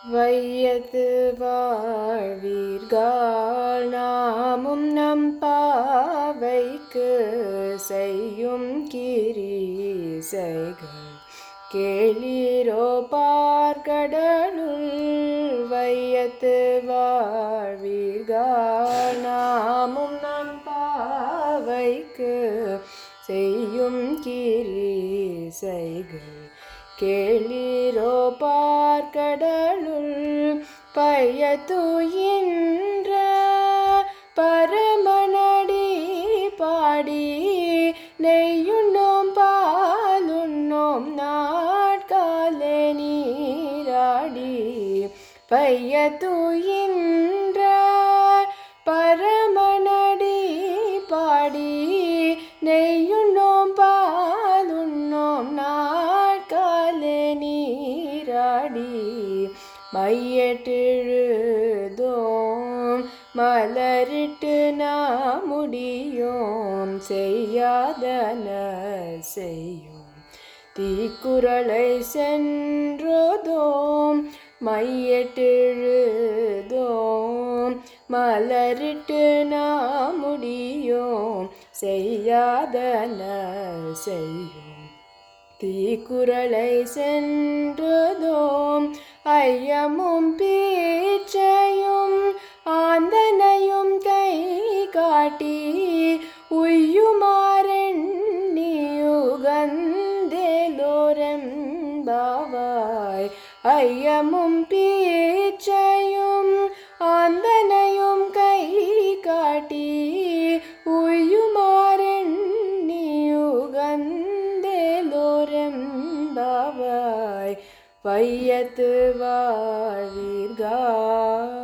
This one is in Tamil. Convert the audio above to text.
வையத்து வாழ்வீர்கள் நாமும் நம் பாவைக்கு செய்யும் கிரீசைகள் கேளீரோ பார்கடலுள் வையத்து வாழ்வீர்கள் நாமும் நம் பாவைக்கு செய்யும் கிரீசைகள் கேளீரோ பார்க்கடலுள் பயத்துயின்ற பரமனடி பாடி நெய்யுண்ணோம் பாலுண்ணோம் நாட்காலே நீராடி பையத்துயின்ற பரமனடி பாடி நெய்யுண்ணோம் பாலுண்ணோம் நாட்காலே நீராடி மையட்டெழுதோம் மலரிட்டு நாம் முடியோம் செய்யாதன செய்யோம் தீக்குறளை சென்றோதோம் மையட்டெழுதோம் மலரிட்டு நாம் முடியோம் செய்யாதன செய்யோம் தீக்குறளை சென்றதோம் ஐயமும் பேச்சையும் ஆந்தனையும் கை காட்டி உய்யுமாறெண்ணியுகந்தேலோரெம்பாவாய் ஐயமும் பேச்சையும் ஆந்தனையும் கை காட்டி உய்யுமாறெண்ணியுகந்தேலோரெம்பாவாய் வையத்து வாழ்வீர்கள்